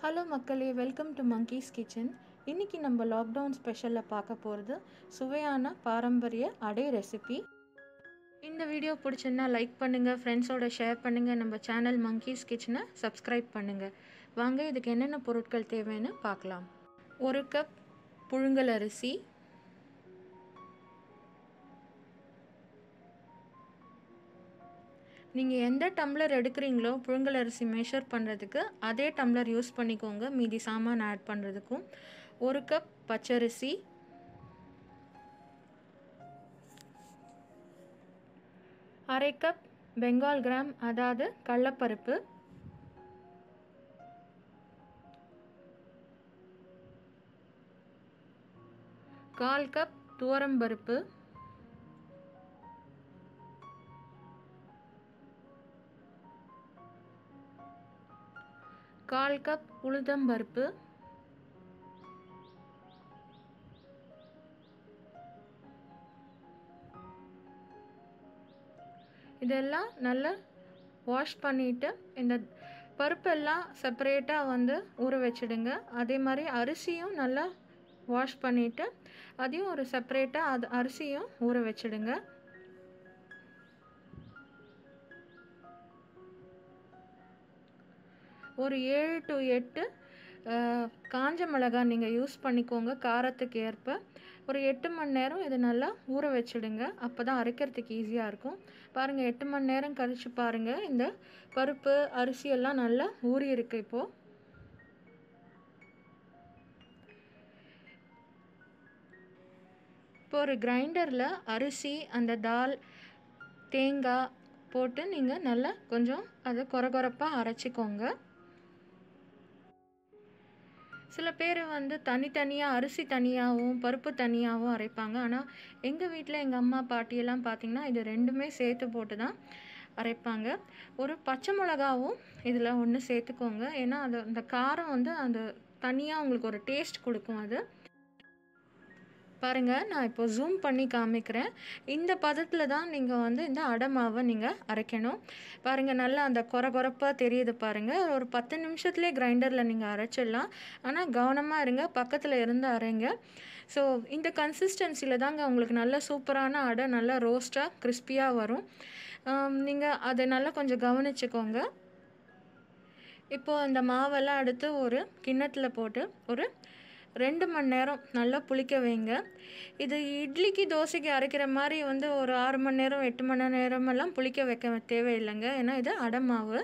hello மக்களே welcome to monkeys kitchen இன்றைக்கி நம்ம லாக்டவுன் ஸ்பெஷலில் பார்க்க போகிறது சுவையான பாரம்பரிய அடை ரெசிபி இந்த வீடியோ பிடிச்சிருந்தா லைக் பண்ணுங்கள் ஃப்ரெண்ட்ஸோட ஷேர் பண்ணுங்கள் நம்ம சேனல் மங்கீஸ் கிச்சனை சப்ஸ்கிரைப் பண்ணுங்கள் வாங்க இதுக்கு என்னென்ன பொருட்கள் தேவைன்னு பார்க்கலாம் ஒரு கப் புழுங்கல் அரிசி நீங்கள் எந்த டம்ளர் எடுக்கிறீங்களோ புழுங்கல் அரிசி மெஷர் பண்ணுறதுக்கு அதே டம்ளர் யூஸ் பண்ணிக்கோங்க மீதி சாமான் ஆட் பண்ணுறதுக்கும் ஒரு கப் பச்சரிசி அரை கப் பெங்கால் கிராம் அதாவது கடலப்பருப்பு கால் கப் துவரம்பருப்பு கால் கப் உளுத்தம்பருப்பு இதெல்லாம் நல்லா வாஷ் பண்ணிவிட்டு இந்த பருப்பெல்லாம் செப்பரேட்டாக வந்து ஊற வச்சிடுங்க அதே மாதிரி அரிசியும் நல்லா வாஷ் பண்ணிவிட்டு அதையும் ஒரு செப்பரேட்டாக அது அரிசியும் ஊற வச்சிடுங்க ஒரு ஏழு டு எட்டு காஞ்ச மிளகாய் நீங்கள் யூஸ் பண்ணிக்கோங்க காரத்துக்கு ஏற்ப ஒரு எட்டு மணி நேரம் இது நல்லா ஊற வச்சுடுங்க அப்போ தான் அரைக்கிறதுக்கு ஈஸியாக இருக்கும் பாருங்கள் எட்டு மணி நேரம் கழித்து பாருங்கள் இந்த பருப்பு அரிசி எல்லாம் நல்லா ஊறி இருக்கு இப்போது இப்போ ஒரு கிரைண்டரில் அரிசி அந்த தால் தேங்காய் போட்டு நீங்கள் நல்லா கொஞ்சம் அதை குறை குறைப்பாக அரைச்சிக்கோங்க சில பேர் வந்து தனித்தனியாக அரிசி தனியாகவும் பருப்பு தனியாகவும் அரைப்பாங்க ஆனால் எங்கள் வீட்டில் எங்கள் அம்மா பாட்டியெல்லாம் பார்த்திங்கன்னா இது ரெண்டுமே சேர்த்து போட்டு தான் அரைப்பாங்க ஒரு பச்சை மிளகாவும் இதில் ஒன்று சேர்த்துக்கோங்க ஏன்னா அது அந்த காரம் வந்து அந்த தனியாக உங்களுக்கு ஒரு டேஸ்ட் கொடுக்கும் அது பாருங்கள் நான் இப்போ ஜூம் பண்ணி காமிக்கிறேன் இந்த பதத்தில் தான் நீங்கள் வந்து இந்த அடை மாவை நீங்கள் அரைக்கணும் பாருங்கள் நல்லா அந்த குறை குறைப்பாக தெரியுது பாருங்கள் ஒரு பத்து நிமிஷத்துலேயே கிரைண்டரில் நீங்கள் அரைச்சிடலாம் ஆனால் கவனமாக இருங்க பக்கத்தில் இருந்து அரைங்க ஸோ இந்த கன்சிஸ்டன்சியில் தாங்க உங்களுக்கு நல்ல சூப்பரான அடை நல்லா ரோஸ்ட்டாக கிறிஸ்பியாக வரும் நீங்கள் அதை நல்லா கொஞ்சம் கவனிச்சுக்கோங்க இப்போது அந்த மாவெல்லாம் எடுத்து ஒரு கிண்ணத்தில் போட்டு ஒரு ரெண்டு மணி நேரம் நல்லா புளிக்க வைங்க இது இட்லிக்கு தோசைக்கு அரைக்கிற மாதிரி வந்து ஒரு ஆறு மணி நேரம் எட்டு மணி நேரமெல்லாம் புளிக்க வைக்க தேவையில்லைங்க ஏன்னா இது அடமாவு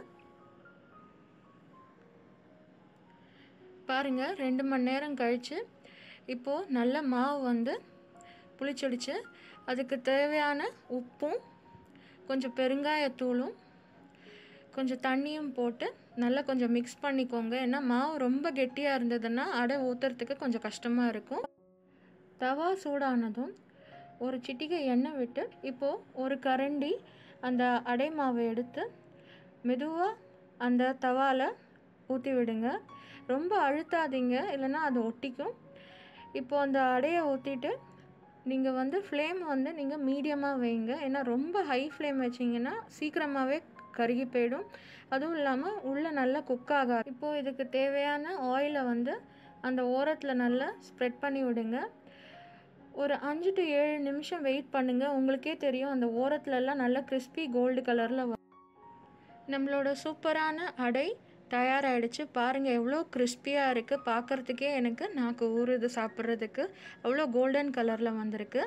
பாருங்கள் ரெண்டு மணி நேரம் கழித்து இப்போது நல்ல மாவு வந்து புளிச்சிடுச்சு அதுக்கு தேவையான உப்பும் கொஞ்சம் பெருங்காயத்தூளும் கொஞ்சம் தண்ணியும் போட்டு நல்லா கொஞ்சம் மிக்ஸ் பண்ணிக்கோங்க ஏன்னா மாவு ரொம்ப கெட்டியாக இருந்ததுன்னா அடை ஊற்றுறதுக்கு கொஞ்சம் கஷ்டமாக இருக்கும் தவா சூடானதும் ஒரு சிட்டிகை எண்ணெய் விட்டு இப்போது ஒரு கரண்டி அந்த அடை மாவை எடுத்து மெதுவாக அந்த தவாவில் ஊற்றி விடுங்க ரொம்ப அழுத்தாதீங்க இல்லைன்னா அது ஒட்டிக்கும் இப்போது அந்த அடையை ஊற்றிட்டு நீங்கள் வந்து ஃப்ளேம் வந்து நீங்கள் மீடியமாக வைங்க ஏன்னா ரொம்ப ஹை ஃப்ளேம் வச்சிங்கன்னா சீக்கிரமாகவே கருகி போயிடும் அதுவும் இல்லாமல் உள்ளே நல்லா குக் ஆகாது இப்போது இதுக்கு தேவையான ஆயிலை வந்து அந்த ஓரத்தில் நல்லா ஸ்ப்ரெட் பண்ணி விடுங்க ஒரு அஞ்சு டு ஏழு நிமிஷம் வெயிட் பண்ணுங்கள் உங்களுக்கே தெரியும் அந்த ஓரத்துலலாம் நல்லா கிறிஸ்பி கோல்டு கலரில் வரும் நம்மளோட சூப்பரான அடை தயாராகிடுச்சு பாருங்கள் எவ்வளோ கிறிஸ்பியாக இருக்குது பார்க்குறதுக்கே எனக்கு நாக்கு ஊறுது சாப்பிட்றதுக்கு அவ்வளோ கோல்டன் கலரில் வந்திருக்கு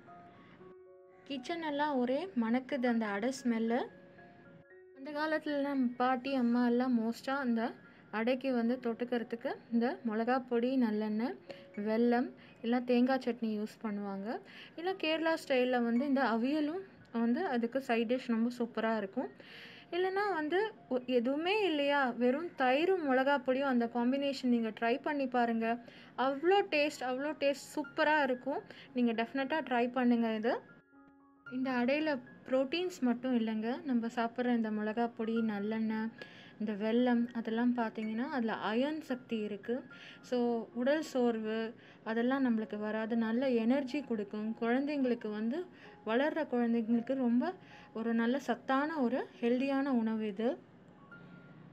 கிச்சன் எல்லாம் ஒரே மணக்குது அந்த அடை ஸ்மெல்லு அந்த காலத்தில் நம்ம பாட்டி அம்மா எல்லாம் மோஸ்ட்டாக அந்த அடைக்கு வந்து தொட்டுக்கிறதுக்கு இந்த மிளகா பொடி நல்லெண்ணெய் வெல்லம் இல்லை தேங்காய் சட்னி யூஸ் பண்ணுவாங்க இல்லை கேரளா ஸ்டைலில் வந்து இந்த அவியலும் வந்து அதுக்கு சைட் டிஷ் ரொம்ப சூப்பராக இருக்கும் இல்லைனா வந்து எதுவுமே இல்லையா வெறும் தயிரும் மிளகா பொடியும் அந்த காம்பினேஷன் நீங்கள் ட்ரை பண்ணி பாருங்கள் அவ்வளோ டேஸ்ட் அவ்வளோ டேஸ்ட் சூப்பராக இருக்கும் நீங்கள் டெஃபினட்டாக ட்ரை பண்ணுங்கள் இது இந்த அடையில் ப்ரோட்டீன்ஸ் மட்டும் இல்லைங்க நம்ம சாப்பிட்ற இந்த மிளகா பொடி நல்லெண்ணெய் இந்த வெல்லம் அதெல்லாம் பார்த்திங்கன்னா அதில் அயன் சக்தி இருக்குது ஸோ உடல் சோர்வு அதெல்லாம் நம்மளுக்கு வராது நல்ல எனர்ஜி கொடுக்கும் குழந்தைங்களுக்கு வந்து வளர்கிற குழந்தைங்களுக்கு ரொம்ப ஒரு நல்ல சத்தான ஒரு ஹெல்தியான உணவு இது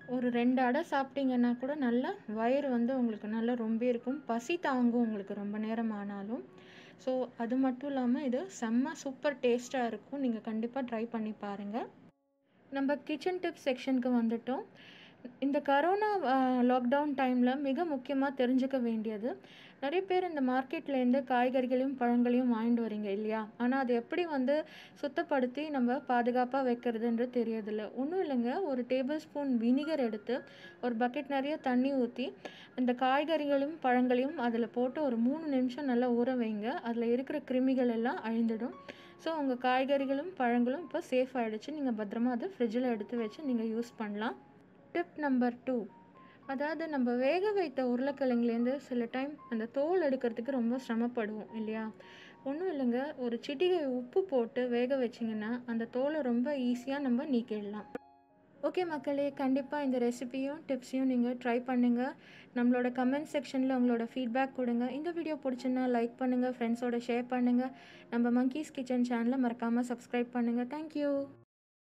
ஒரு ரெண்டு அடை சாப்பிட்டீங்கன்னா கூட நல்லா வயிறு வந்து உங்களுக்கு நல்லா ரொம்ப இருக்கும் பசி தாங்கும் உங்களுக்கு ரொம்ப நேரம் ஆனாலும் ஸோ அது மட்டும் இல்லாமல் இது செம்ம சூப்பர் டேஸ்ட்டாக இருக்கும் நீங்கள் கண்டிப்பாக ட்ரை பண்ணி பாருங்கள் நம்ம கிச்சன் டிப்ஸ் செக்ஷனுக்கு வந்துட்டோம் இந்த கரோனா லாக்டவுன் டைமில் மிக முக்கியமாக தெரிஞ்சுக்க வேண்டியது நிறைய பேர் இந்த மார்க்கெட்லேருந்து காய்கறிகளையும் பழங்களையும் வாங்கிட்டு வரீங்க இல்லையா ஆனால் அது எப்படி வந்து சுத்தப்படுத்தி நம்ம பாதுகாப்பாக வைக்கிறதுன்றது தெரியறதில்ல ஒன்றும் இல்லைங்க ஒரு டேபிள் ஸ்பூன் வினிகர் எடுத்து ஒரு பக்கெட் நிறைய தண்ணி ஊற்றி இந்த காய்கறிகளையும் பழங்களையும் அதில் போட்டு ஒரு மூணு நிமிஷம் நல்லா ஊற வைங்க அதில் இருக்கிற கிருமிகள் எல்லாம் அழிந்துடும் ஸோ உங்கள் காய்கறிகளும் பழங்களும் இப்போ சேஃப் ஆகிடுச்சு நீங்கள் பத்திரமா அதை ஃப்ரிட்ஜில் எடுத்து வச்சு நீங்கள் யூஸ் பண்ணலாம் டிப் நம்பர் டூ அதாவது நம்ம வேக வைத்த உருளைக்கிழங்குலேருந்து சில டைம் அந்த தோல் எடுக்கிறதுக்கு ரொம்ப சிரமப்படுவோம் இல்லையா ஒன்றும் இல்லைங்க ஒரு சிட்டிகை உப்பு போட்டு வேக வச்சிங்கன்னா அந்த தோலை ரொம்ப ஈஸியாக நம்ம நீக்கிடலாம் ஓகே மக்களே கண்டிப்பாக இந்த ரெசிபியும் டிப்ஸையும் நீங்கள் ட்ரை பண்ணுங்கள் நம்மளோட கமெண்ட் செக்ஷனில் உங்களோட ஃபீட்பேக் கொடுங்க இந்த வீடியோ பிடிச்சுன்னா லைக் பண்ணுங்கள் ஃப்ரெண்ட்ஸோட ஷேர் பண்ணுங்கள் நம்ம மங்கீஸ் கிச்சன் சேனலை மறக்காமல் சப்ஸ்கிரைப் பண்ணுங்கள் தேங்க்யூ